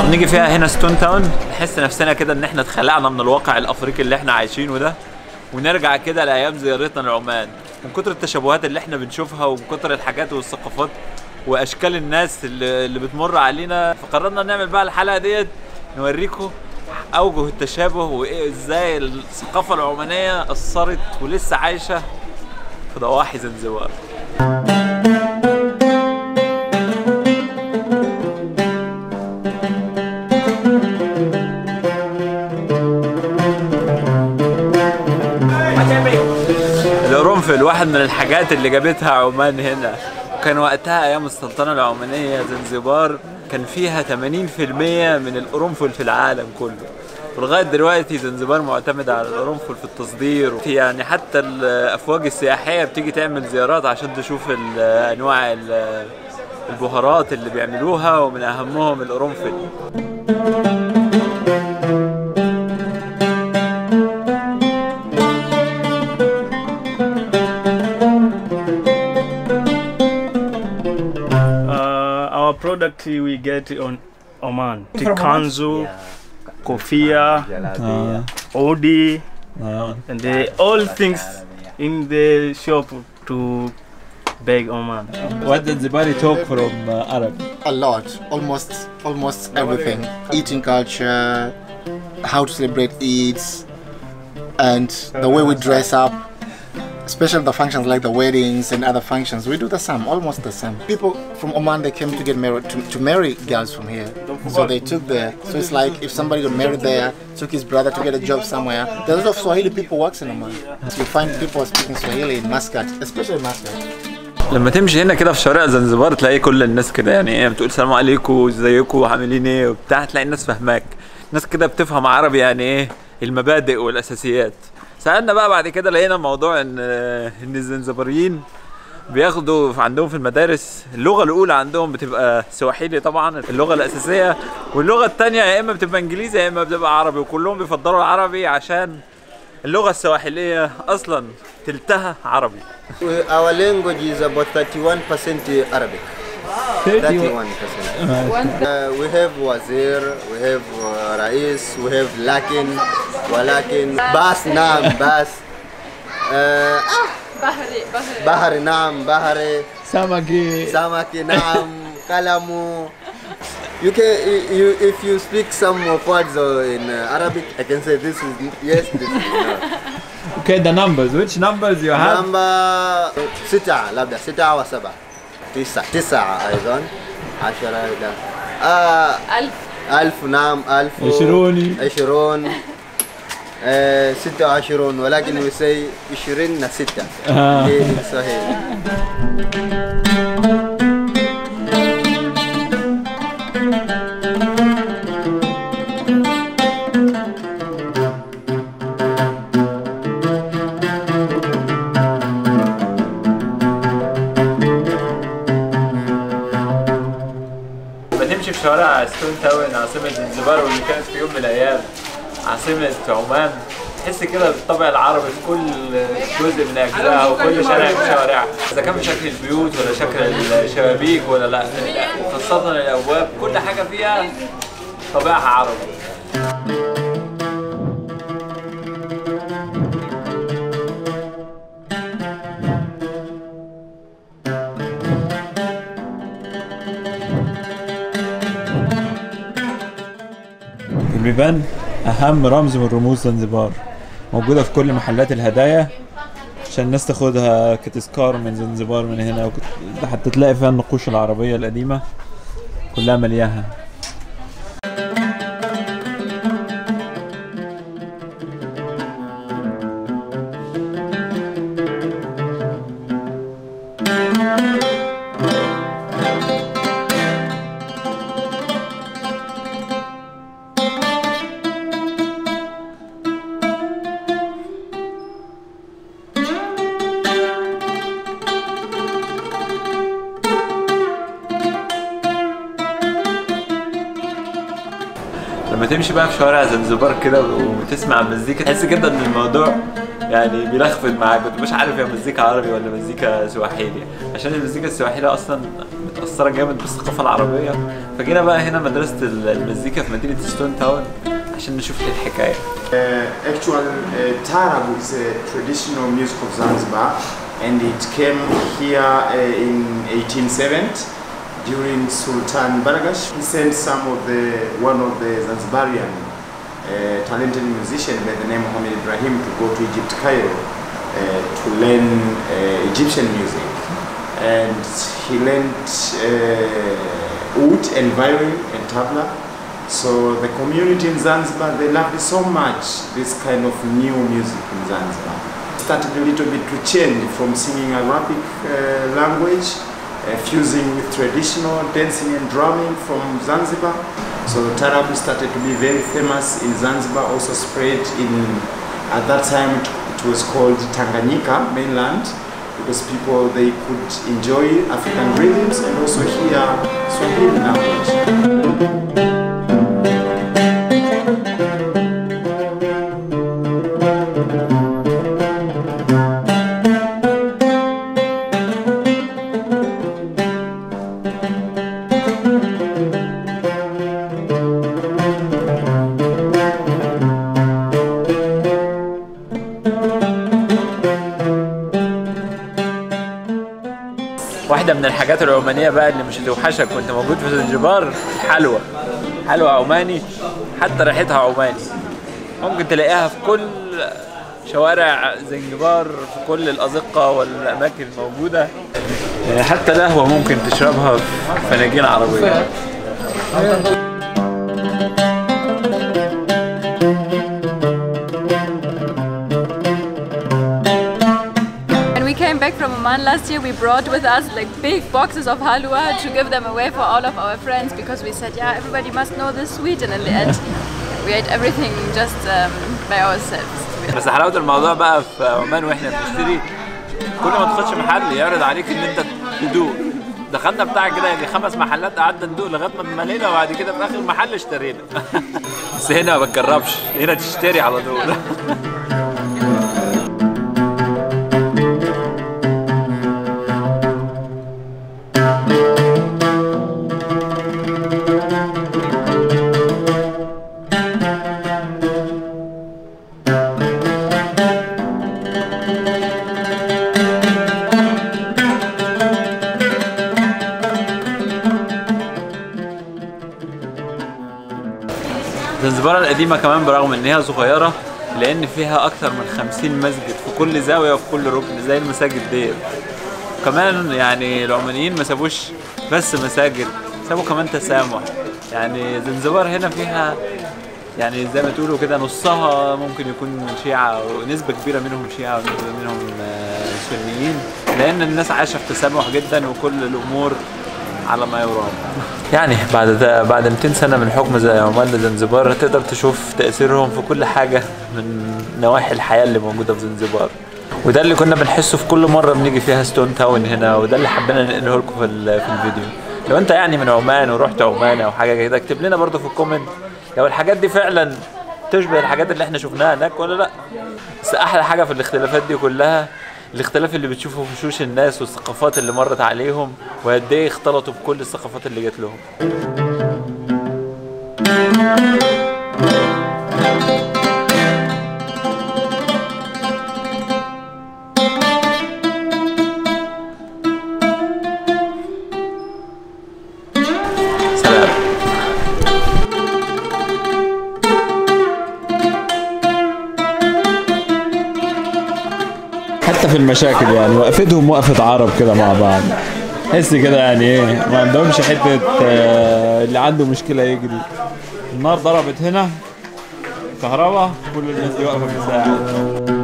بنيجي فيها هنا ستون تاون نحس نفسنا كده ان احنا اتخلعنا من الواقع الافريقي اللي احنا عايشينه ده ونرجع كده لايام زيارتنا لعمان من كتر التشابهات اللي احنا بنشوفها ومن كتر الحاجات والثقافات واشكال الناس اللي, اللي بتمر علينا فقررنا نعمل بقى الحلقه ديت نوريكم اوجه التشابه وايه ازاي الثقافه العمانيه اثرت ولسه عايشه في ضواحي زنزبار القرنفل واحد من الحاجات اللي جابتها عمان هنا كان وقتها ايام السلطنه العمانيه زنزبار كان فيها 80% من القرنفل في العالم كله ولغايه دلوقتي زنزبار معتمده على القرنفل في التصدير يعني حتى الافواج السياحيه بتيجي تعمل زيارات عشان تشوف ال- انواع ال- البهارات اللي بيعملوها ومن اهمهم القرنفل Uh, our product we get on Oman. Tikanzu, kofia, odi, and the, all things in the shop to beg Oman. What Zanzibari talk from Arab? a lot almost almost everything eating culture how to celebrate Eids and the way we dress up especially the functions like the weddings and other functions we do the same almost the same people from Oman they came to get married to, to marry girls from here so they took there so it's like if somebody got married there took his brother to get a job somewhere there's a lot of Swahili people works in Oman you find people speaking Swahili in Muscat especially Muscat لما تمشي هنا كده في شوارع زنزبار تلاقي كل الناس كده يعني ايه بتقول سلام عليكم ازيكم عاملين ايه وبتاع تلاقي الناس فاهماك ناس كده بتفهم عربي يعني ايه المبادئ والاساسيات سالنا بقى بعد كده لقينا موضوع ان ان الزنزباريين بياخدوا في عندهم في المدارس اللغه الاولى عندهم بتبقى سواحيلي طبعا اللغه الاساسيه واللغه الثانيه يا اما بتبقى انجليزي يا اما بتبقى عربي وكلهم بيفضلوا العربي عشان اللغه السواحليه اصلا تلتها عربي Our language is about 31% Arabic. 31%. Uh, we have Wazir, we have uh, Rais, we have Lakin, Walakin, Bas, Naam, Bas. Uh, بحري بحري Bahari, Naam, Bahari, Samaki. Samaki, Naam, Kalamu. You can, you, if you speak some of words uh, in uh, Arabic, I can say this is yes, this is no. Okay, the numbers. Which numbers you have? نمبر ستة لابد ستة وسبعة تسعة تسعة أيضا عشرة لا آه ألف ألف نعم ألف عشرون. عشرون آه ستة وعشرون ولكن يسي عشرين ستة آه. إيه، صحيح بتمشي في شوارع ستون تاون عاصمة زنزبار واللي كانت في يوم من الأيام عاصمة عمان تحس كده بالطبع العربي في كل جزء من أجزائها وكل شارع من شوارعها إذا كان في شكل البيوت ولا شكل الشبابيك ولا لا وخاصة الأبواب كل حاجة فيها طابعها عربي البيبان أهم رمز من رموز زنزبار موجودة في كل محلات الهدايا عشان الناس تاخدها كتذكار من زنزبار من هنا وكت... حتى تلاقي فيها النقوش العربية القديمة كلها ملياها لما تمشي بقى في شوارع زنزبار كده وتسمع مزيكا تحس كده ان الموضوع يعني بيلخفت معاك انت مش عارف هي مزيكا عربي ولا مزيكا سواحيلي عشان المزيكا السواحيلي اصلا متاثره جامد بالثقافه العربيه فجينا بقى هنا مدرسة المزيكا في مدينة ستون تاون عشان نشوف ايه الحكاية Uh, actual uh, Tarab is a traditional music of Zanzibar and it came here uh, in 1870 during Sultan Baragash. He sent some of the one of the Zanzibarian uh, talented musician by the name Mohammed Ibrahim to go to Egypt, Cairo uh, to learn uh, Egyptian music. And he learned uh, oud and violin and tabla. So the community in Zanzibar, they loved so much this kind of new music in Zanzibar. Started a little bit to change from singing Arabic uh, language, uh, fusing with traditional dancing and drumming from Zanzibar. So the Tarab started to be very famous in Zanzibar, also spread in, at that time it, it was called Tanganyika mainland, because people, they could enjoy African rhythms and also hear Swahili language. واحدة من الحاجات العمانية بقى اللي مش هتوحشك وانت موجود في زنجبار الحلوى حلوى عماني حتى ريحتها عماني ممكن تلاقيها في كل شوارع زنجبار في كل الأزقة والأماكن الموجودة يعني حتى القهوة ممكن تشربها في فناجين عربية When we came back from Oman last year, we brought with us like big boxes of halwa to give them away for all of our friends because we said, yeah, everybody must know this sweet. And in the end, we ate everything just um, by ourselves. بس حلاوة الموضوع بقى في عمان واحنا بنشتري كل ما تخش محل يعرض عليك ان انت تدوق دخلنا بتاع كده يعني خمس محلات قعدنا ندوق لغايه ما ملينا وبعد كده في اخر محل اشترينا بس هنا ما بتجربش هنا تشتري على طول زنزبار القديمة كمان برغم ان هي صغيرة لان فيها اكتر من خمسين مسجد في كل زاوية وفي كل ركن زي المساجد ديت كمان يعني العمانيين ما سابوش بس مساجد سابوا كمان تسامح يعني زنزبار هنا فيها يعني زي ما تقولوا كده نصها ممكن يكون شيعة ونسبة كبيرة منهم شيعة ونسبة منهم آه، سنيين لأن الناس عايشة في تسامح جدا وكل الأمور على ما يرام يعني بعد ده بعد 200 سنة من حكم زي عمان لزنزبار تقدر تشوف تأثيرهم في كل حاجة من نواحي الحياة اللي موجودة في زنزبار وده اللي كنا بنحسه في كل مرة بنيجي فيها ستون تاون هنا وده اللي حبينا ننقله لكم في, ال- في الفيديو لو انت يعني من عمان ورحت عمان او حاجة كده اكتب لنا برضو في الكومنت لو الحاجات دي فعلا تشبه الحاجات اللي احنا شفناها هناك ولا لا بس احلى حاجة في الاختلافات دي كلها الاختلاف اللي بتشوفه في وشوش الناس والثقافات اللي مرت عليهم وقد ايه اختلطوا بكل الثقافات اللي جات لهم سلام حتى في المشاكل يعني وقفتهم وقفة عرب كده مع بعض تحس كده يعني ايه ما عندهمش حتة آه، اللي عنده مشكلة يجري النار ضربت هنا كهرباء كل الناس دي واقفة بتساعد